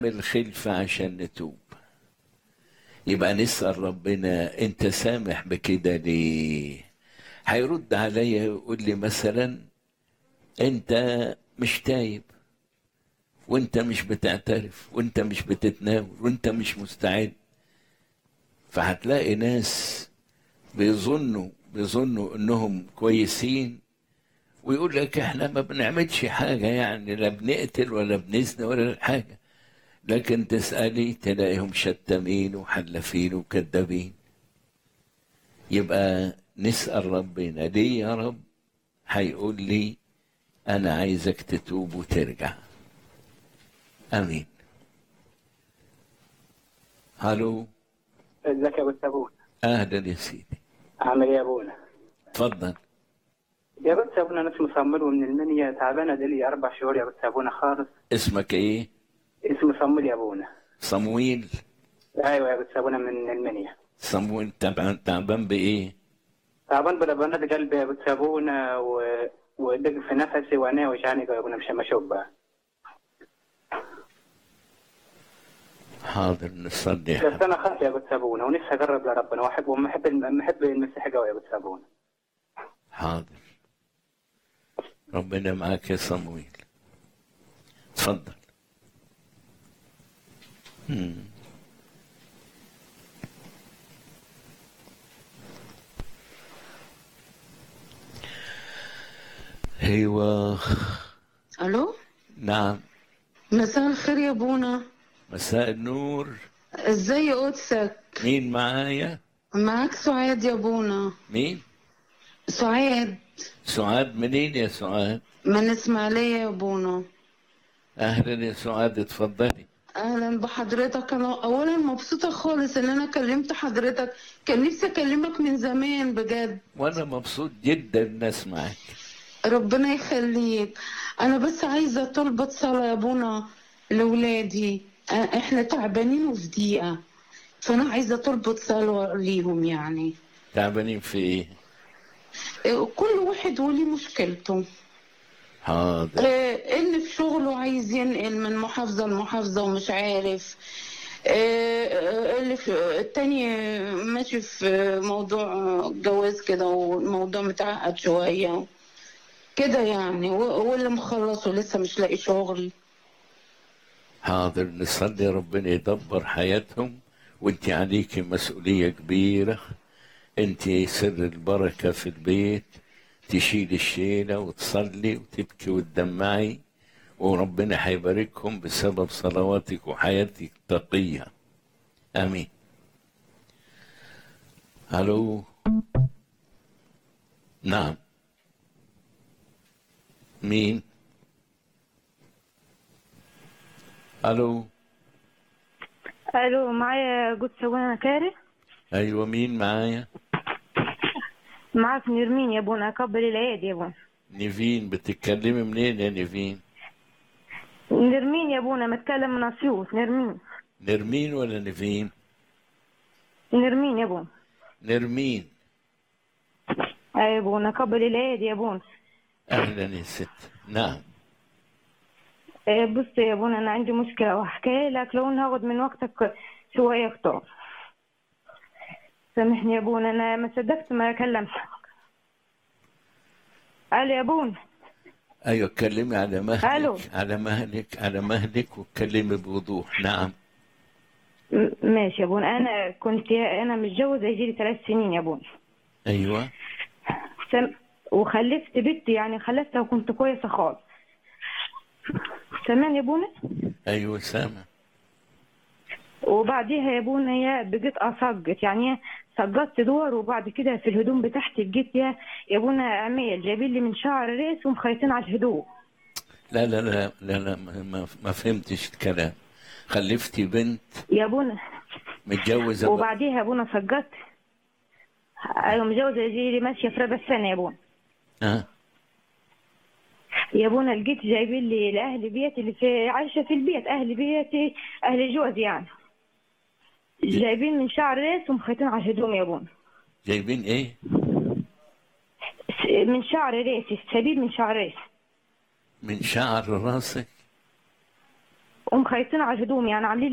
الخلفة عشان نتوب يبقى نسأل ربنا انت سامح بكده ليه هيرد عليا يقول لي مثلا انت مش تايب وانت مش بتعترف وانت مش بتتناول وانت مش مستعد فهتلاقي ناس بيظنوا بيظنوا انهم كويسين ويقول لك احنا ما بنعملش حاجه يعني لا بنقتل ولا بنزني ولا حاجه لكن تسالي تلاقيهم شتامين وحلفين وكذابين يبقى نسال ربنا ليه يا رب هيقول لي انا عايزك تتوب وترجع امين هلو ازيك يا ابو السابون اهلا يا سيدي عامل ايه يا ابونا اتفضل يا ابو السابون انا اسمي صمول ومن المنيا تعبانه دي اربع شهور يا ابو السابون خالص اسمك ايه اسمي صمول يا ابونا صمويل ايوه يا ابو السابون من المنيا صمويل تعبان تعبان بايه تعبان بلبنات قلبي يا ابو السابون و... ودق في نفسي وعيني وجعني يا ابونا مش ما اشوف بقى حاضر نصلي يا بس حبيبي انا خاف يا ابو السابون ونفسي اقرب لربنا واحب ومحب محب المسيح قوي يا ابو السابون حاضر ربنا معاك يا صمويل اتفضل مم. ايوه الو نعم مساء الخير يا بونا مساء النور ازاي قدسك مين معايا معاك سعاد يا بونا مين سعاد سعاد منين يا سعاد من اسماعيليه يا بونا اهلا يا سعاد اتفضلي اهلا بحضرتك انا اولا مبسوطه خالص ان انا كلمت حضرتك كان نفسي اكلمك من زمان بجد وانا مبسوط جدا ان اسمعك ربنا يخليك انا بس عايزه طلبة صلاة يا بونا لاولادي أ- احنا تعبانين وفي ضيقه فانا عايزه طلبة صلاة ليهم يعني تعبانين في ايه كل واحد وليه مشكلته حاضر آه، اللي في شغله عايز ينقل من محافظة لمحافظة ومش عارف آه، آه، اللي في التاني ماشي في موضوع جواز كده والموضوع متعقد شوية كده يعني و- واللي مخلص ولسه مش لاقي شغل حاضر نصلي ربنا يدبر حياتهم وانت عليكي مسؤولية كبيرة انت سر البركة في البيت تشيل الشيلة وتصلي وتبكي وتدمعي وربنا هيباركهم بسبب صلواتك وحياتك التقية امين الو نعم مين الو الو معايا جود سوانا كاري ايوه مين معايا معاك نرمين يا بونا قبل العيد يا بونا نيفين بتتكلمي منين يا نيفين نرمين يا بونا متكلم من اسيوط نرمين نرمين ولا نيفين نرمين يا بونا نرمين اي يا بونا قبل العيد يا بونا اهلا يا ست نعم إيه بص يا بونا انا عندي مشكله واحكي لك لو انا هاخد من وقتك شويه كتار سامحني يا بونا انا ما صدقت ما كلمتك الو يا بونا ايوه اتكلمي على ألو. مهلك على مهلك على مهلك واتكلمي بوضوح نعم م- ماشي يا بونا انا كنت انا متجوزه يجيلي ثلاث سنين يا بونا ايوه سم... وخلفت بنت يعني خلفتها وكنت كويسة خالص سامعني يا بونا ايوه سامع وبعديها يا بونا يا بقيت أصقت يعني سقطت دور وبعد كده في الهدوم بتاعتي بقيت يا يا بونا عميل جايبين لي من شعر ريس ومخيطين على الهدوم لا لا لا لا, لا ما, ما- ما فهمتش الكلام خلفتي بنت يا بونا متجوزة بقى. وبعديها يا بونا سقطت أيوة متجوزة يجي لي ماشية في ربع السنة يا بونا اه يا بونا لقيت جايبين لي لأهل بيتي اللي في عايشة في البيت أهل بيتي أهل جوزي يعني جايبين من شعر ريس ومخيطين على الهدوم يا بونا جايبين ايه س- من شعر ريس السبيل من شعر ريس من شعر راسك ومخيطين على الهدوم يعني عاملين